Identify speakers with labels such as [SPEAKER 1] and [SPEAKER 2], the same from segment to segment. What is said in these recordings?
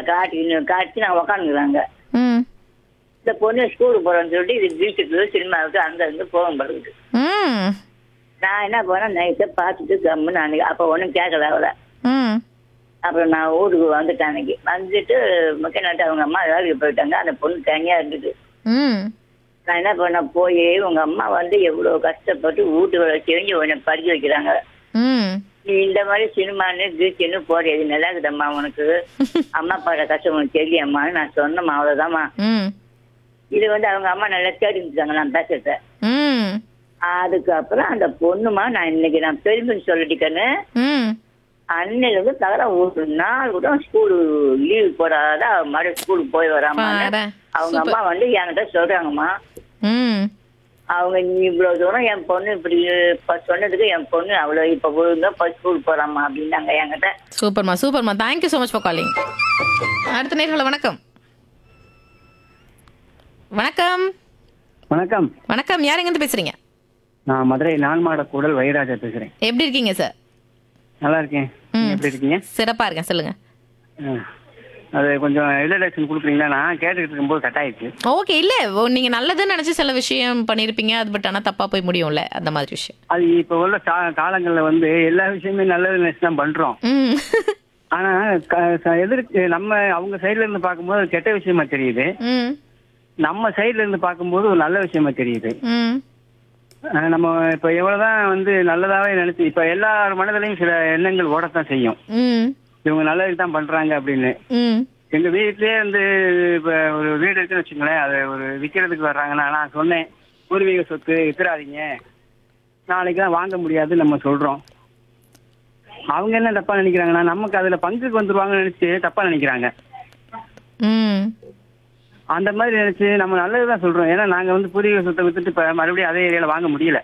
[SPEAKER 1] காட்டி காட்டி நான் உக்காந்துக்கிறாங்க
[SPEAKER 2] ம்
[SPEAKER 1] இந்த பொண்ணு ஸ்கூலுக்கு போறேன்னு சொல்லிட்டு இது வீட்டுக்கு சினிமாவுக்கு அங்க இருந்து போகும் படுக்குது
[SPEAKER 2] ம்
[SPEAKER 1] நான் என்ன பண்ணேன் நைட்டை பார்த்துட்டு கம்முன்னு அன்னைக்கு அப்போ ஒன்றும் கேட்கல அவளை
[SPEAKER 2] ம்
[SPEAKER 1] அப்புறம் நான் ஊருக்கு வந்துட்டேன் அன்னைக்கு வந்துட்டு முக்கிய அவங்க அம்மா வேலைக்கு போயிட்டாங்க அந்த பொண்ணு தனியா இருந்தது
[SPEAKER 2] ம்
[SPEAKER 1] நான் என்ன பண்ணேன் போய் உங்க அம்மா வந்து எவ்வளவு கஷ்டப்பட்டு வீட்டு வேலை செஞ்சு உன்னை படிக்க வைக்கிறாங்க
[SPEAKER 2] ம்
[SPEAKER 1] நீ இந்த மாதிரி சினிமான்னு பீச்சுன்னு போறது நல்லா இருக்குதம்மா உனக்கு அம்மா அப்பாவோட கஷ்டம் உனக்கு தெரியாம்மான்னு நான் சொன்னம்மா அவ்வளவுதாம்மா
[SPEAKER 2] ம்
[SPEAKER 1] இது வந்து அவங்க அம்மா நல்லா கேட்டுருந்தாங்க நான் பேசுறத
[SPEAKER 2] ம்
[SPEAKER 1] அதுக்கப்புறம் அந்த பொண்ணுமா நான் இன்னைக்கு நான் பெருமைன்னு சொல்லிட்டேன்னு
[SPEAKER 2] ம்
[SPEAKER 1] அன்னையில இருந்து தகர ஒரு நாள் கூட ஸ்கூலு லீவ் போடாத அவ மறுபடியும் ஸ்கூலுக்கு போய் வராமான்னு
[SPEAKER 2] பாடா.
[SPEAKER 1] அவங்க அம்மா வந்து என்கிட்ட சொல்றாங்கம்மா
[SPEAKER 2] ம்
[SPEAKER 1] அவங்க நீ இவ்வளவு தூரம் என் பொண்ணு இப்படி இப்ப சொன்னதுக்கு என் பொண்ணு அவ்வளவு இப்ப ஒழுங்கா இப்ப ஸ்கூல் போறாமா அப்படின்னாங்க என்கிட்ட
[SPEAKER 2] சூப்பர்மா சூப்பர்மா thank you so much for calling அடுத்த நேர்களை வணக்கம் வணக்கம்
[SPEAKER 3] வணக்கம்
[SPEAKER 2] வணக்கம் யார் எங்கேருந்து பேசுறீங்க
[SPEAKER 3] நான் மதுரை நான்மாட கூடல் வைராஜா பேசுறேன்
[SPEAKER 2] எப்படி இருக்கீங்க சார்
[SPEAKER 3] நல்லா இருக்கேன் நீங்க
[SPEAKER 2] ம்.
[SPEAKER 3] எப்படி இருக்கீங்க
[SPEAKER 2] சிறப்பா இருக்கேன் சொல்லுங்க
[SPEAKER 3] ஆ. அது கொஞ்சம் இன்ட்ரடக்ஷன் கொடுக்குறீங்களா நான் கேட்டுக்கிட்டு இருக்கும்போது கட் ஆயிடுச்சு
[SPEAKER 2] ஓகே இல்ல ஓ, நீங்க நல்லதுன்னு நினைச்சு சில விஷயம் பண்ணிருப்பீங்க அது பட் ஆனா தப்பா போய் முடியும்ல அந்த மாதிரி விஷயம்
[SPEAKER 3] அது இப்ப உள்ள கா- காலங்கள்ல வந்து எல்லா விஷயமே நல்லது நினைச்சு தான் பண்றோம்
[SPEAKER 2] ம்
[SPEAKER 3] ஆனா க- ச- எதிர்க்கு நம்ம அவங்க சைடுல இருந்து பார்க்கும்போது அது கெட்ட விஷயமா தெரியுது
[SPEAKER 2] ம்
[SPEAKER 3] நம்ம சைடுல இருந்து பார்க்கும்போது ஒரு நல்ல விஷயமா தெரியுது
[SPEAKER 2] ம்
[SPEAKER 3] ஆ, நம்ம இப்ப எவ்வளவுதான் வந்து நல்லதாவே நினைச்சு இப்ப எல்லார் மனதிலையும் சில எண்ணங்கள் ஓடத்தான் செய்யும்
[SPEAKER 2] ம்
[SPEAKER 3] இவங்க நல்லதுக்கு தான் பண்றாங்க அப்படின்னு
[SPEAKER 2] ம்
[SPEAKER 3] எங்க வீட்லயே வந்து இப்ப ஒரு வீடு இருக்குன்னு வச்சுங்களேன் அது ஒரு விக்கிறதுக்கு வர்றாங்கன்னா நான் சொன்னேன் பூர்வீக சொத்து வித்துறாதீங்க நாளைக்கு தான் வாங்க முடியாது நம்ம சொல்றோம் அவங்க என்ன தப்பா நினைக்கிறாங்கன்னா நமக்கு அதுல பங்குக்கு வந்துருவாங்கன்னு நினைச்சு தப்பா நினைக்கிறாங்க
[SPEAKER 2] ம்
[SPEAKER 3] அந்த மாதிரி நினைச்சு நம்ம நல்லதுதான் சொல்றோம் ஏன்னா நாங்க வந்து பூர்வீக சொத்தை வித்துட்டு இப்ப மறுபடியும் அதே ஏரியால வாங்க முடியல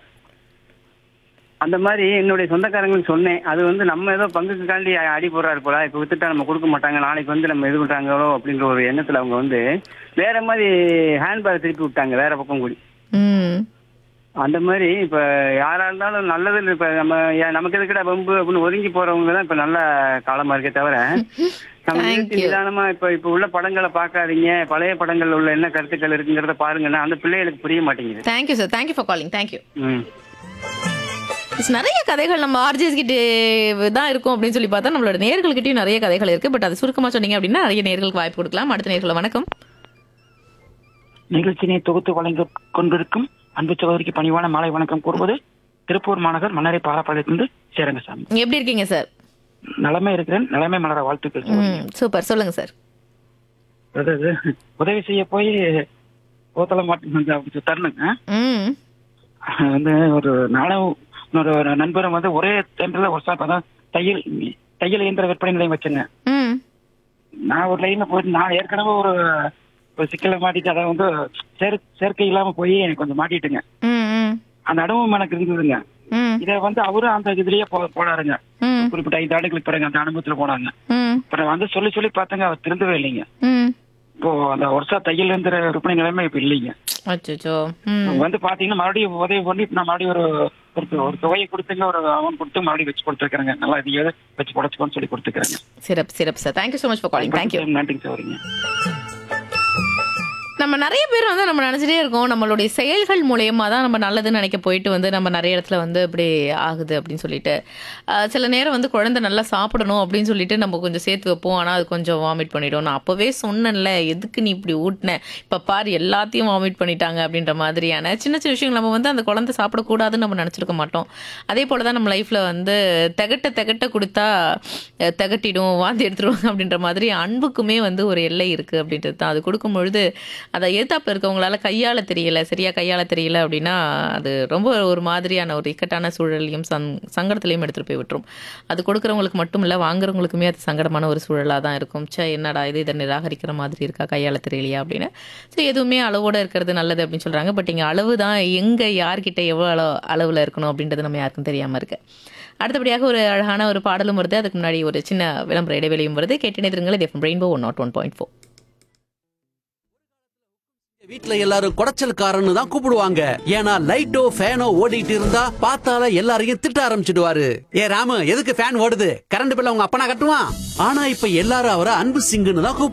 [SPEAKER 3] அந்த மாதிரி என்னுடைய சொந்தக்காரங்களுக்கு சொன்னேன் அது வந்து நம்ம ஏதோ பங்குக்காண்டி அடி போடுறாரு போல இப்ப வித்துட்டா நம்ம கொடுக்க மாட்டாங்க நாளைக்கு வந்து நம்ம இது பண்றாங்களோ அப்படின்ற ஒரு எண்ணத்துல அவங்க வந்து வேற மாதிரி ஹேண்ட்பேக் திருப்பி விட்டாங்க வேற பக்கம் கூடி
[SPEAKER 2] ம்
[SPEAKER 3] அந்த மாதிரி இப்ப யாரா இருந்தாலும் நல்லது இப்ப நம்ம ஏன் நமக்கு எதுக்குடா பம்பு அப்படின்னு ஒதுங்கி போறவங்க தான் இப்ப நல்ல காலமா இருக்கே தவிர நம்ம
[SPEAKER 2] Thank
[SPEAKER 3] நிறுத்தி
[SPEAKER 2] you.
[SPEAKER 3] நிதானமா இப்ப இப்ப உள்ள படங்களை பார்க்காதீங்க பழைய படங்கள்ல உள்ள என்ன கருத்துக்கள் இருக்குங்கிறத பாருங்கன்னா அந்த பிள்ளைகளுக்கு புரிய மாட்டேங்குது
[SPEAKER 2] thank you sir thank you for calling thank you
[SPEAKER 3] ம்
[SPEAKER 2] நிறைய கதைகள் நம்ம ஆர்ஜிஎஸ் கிட்ட தான் இருக்கும் அப்படின்னு சொல்லி பார்த்தா நம்மளோட நேர்கள்கிட்டயும் நிறைய கதைகள் இருக்கு பட் அது சுருக்கமா சொன்னீங்க அப்படின்னா நிறைய நேர்களுக்கு வாய்ப்பு கொடுக்கலாம் அடுத்த நேர்களை வணக்கம்
[SPEAKER 4] நிகழ்ச்சியினை தொகுத்து வழங்க கொண்டிருக்கும் அன்பு சகோதரிக்கு பணிவான மாலை வணக்கம் கூறுவது திருப்பூர் மாநகர் மன்னரை பாலப்பாளையத்திலிருந்து சேரங்கசாமி
[SPEAKER 2] எப்படி இருக்கீங்க சார்
[SPEAKER 4] நலமே இருக்கிறேன் நலமே மலர வாழ்த்துக்கள் சகோதரி.
[SPEAKER 2] ம் சூப்பர் சொல்லுங்க சார்
[SPEAKER 4] அதாவது உதவி செய்ய போய் போத்தல மாட்டு தரணுங்க
[SPEAKER 2] ம்
[SPEAKER 4] வந்து ஒரு நானும் இன்னொரு ஒரு நண்பரும் வந்து ஒரே டைம்ல ஒரு சார் அதான் தையல் தையல் இயந்திர விற்பனை நிலையம் வச்சிருந்தேன்
[SPEAKER 2] ம்
[SPEAKER 4] நான் ஒரு லைன்ல போயிட்டு நான் ஏற்கனவே ஒரு ஒரு சிக்கலை மாட்டிட்டு அதை வந்து சேர் சேர்க்கை இல்லாம போய் எனக்கு கொஞ்சம் மாட்டிட்டுங்க
[SPEAKER 2] ம் ம்
[SPEAKER 4] அந்த அனுபவம் எனக்கு இருந்ததுங்க
[SPEAKER 2] ம்
[SPEAKER 4] இத வந்து அவரும் அந்த இதுலயே போ போனாருங்க
[SPEAKER 2] ம்
[SPEAKER 4] குறிப்பிட்ட ஐந்து ஆண்டுகளுக்கு பிறகு அந்த அனுபவத்துல போனாங்க
[SPEAKER 2] ம்
[SPEAKER 4] அப்புறம் வந்து சொல்லி சொல்லி பார்த்தங்க அவர் திருந்தவே இல்லைங்க
[SPEAKER 2] ம்
[SPEAKER 4] இப்போ அந்த வருஷம் தையல் இயந்திர விற்பனை நிலைமை இப்ப இல்லைங்க
[SPEAKER 2] அச்சோ ம்
[SPEAKER 4] வந்து பாத்தீங்கன்னா மறுபடியும் உதவி பண்ணி இப்ப நான் மறுபடியும் ஒரு ஒரு ஒரு தொகையை கொடுத்துங்க ஒரு அவன் கொடுத்து மறுபடியும் வச்சு கொடுத்துருக்காங்க நல்லா இதையே வச்சு புடச்சுக்கோன்னு சொல்லி கொடுத்துருக்காங்க
[SPEAKER 2] சிறப்பு சிறப்பு sir thank you so much for calling thank you
[SPEAKER 4] நன்றிங்க சௌரிங்க
[SPEAKER 2] நம்ம நிறைய பேர் வந்து நம்ம நினைச்சிட்டே இருக்கோம் நம்மளுடைய செயல்கள் மூலயமா தான் நம்ம நல்லதுன்னு நினைக்க போயிட்டு வந்து நம்ம நிறைய இடத்துல வந்து இப்படி ஆகுது அப்படின்னு சொல்லிட்டு அஹ், சில நேரம் வந்து குழந்தை நல்லா சாப்பிடணும் அப்படின்னு சொல்லிட்டு நம்ம கொஞ்சம் சேர்த்து வைப்போம் ஆனால் அது கொஞ்சம் வாமிட் பண்ணிடும் நான் அப்போவே சொன்னேன்ல எதுக்கு நீ இப்படி ஊட்டின இப்போ பாரு எல்லாத்தையும் வாமிட் பண்ணிட்டாங்க அப்படின்ற மாதிரியான சின்ன சின்ன விஷயங்கள் நம்ம வந்து அந்த குழந்தை சாப்பிடக்கூடாதுன்னு நம்ம நினச்சிருக்க மாட்டோம் அதே போல தான் நம்ம லைஃப்பில் வந்து திகட்ட திகட்ட கொடுத்தா அஹ், திகட்டிடும் வாந்தி எடுத்துருவாங்க அப்படின்ற மாதிரி அன்புக்குமே வந்து ஒரு எல்லை இருக்குது அப்படின்றது தான் அது கொடுக்கும் பொழுது அதை எதிர்த்தாப்புல இருக்கவங்களால கையாள தெரியல சரியா கையாள தெரியல அப்படின்னா அது ரொம்ப ஒரு மாதிரியான ஒரு இக்கட்டான சூழலையும் சங் சங்கடத்திலையும் எடுத்துட்டு போய் விட்டுரும் அது கொடுக்குறவங்களுக்கு மட்டும் இல்லை வாங்குறவங்களுக்குமே அது சங்கடமான ஒரு சூழலாக தான் இருக்கும் சே என்னடா இது இதை நிராகரிக்கிற மாதிரி இருக்கா கையாள தெரியலையா அப்படின்னு ஸோ எதுவுமே அளவோட இருக்கிறது நல்லது அப்படின்னு சொல்றாங்க பட் இங்கே அளவு தான் எங்கே யார்கிட்ட எவ்வளோ அளவு அளவில் இருக்கணும் அப்படின்றது நம்ம யாருக்கும் தெரியாமல் இருக்கு அடுத்தபடியாக ஒரு அழகான ஒரு பாடலும் வருது அதுக்கு முன்னாடி ஒரு சின்ன விளம்பர இடைவெளியும் வருது கேட்டினதுங்கள் இது Rainbow one nought one point four
[SPEAKER 5] வீட்ல எல்லாரும் குடைச்சல்காரன்னு தான் கூப்பிடுவாங்க ஏன்னா லைட்டோ ஃபேனோ ஓடிட்டு இருந்தா பார்த்தால எல்லாரையும் திட்ட ஆரம்பிச்சிடுவாரு ஏ ராமு எதுக்கு ஃபேன் ஓடுது கரண்ட் பில்ல உங்க அப்பனா கட்டுவான் ஆனா இப்ப எல்லாரும் அவரை அன்பு சிங்குன்னு தான் கூப்பிடுறாங்க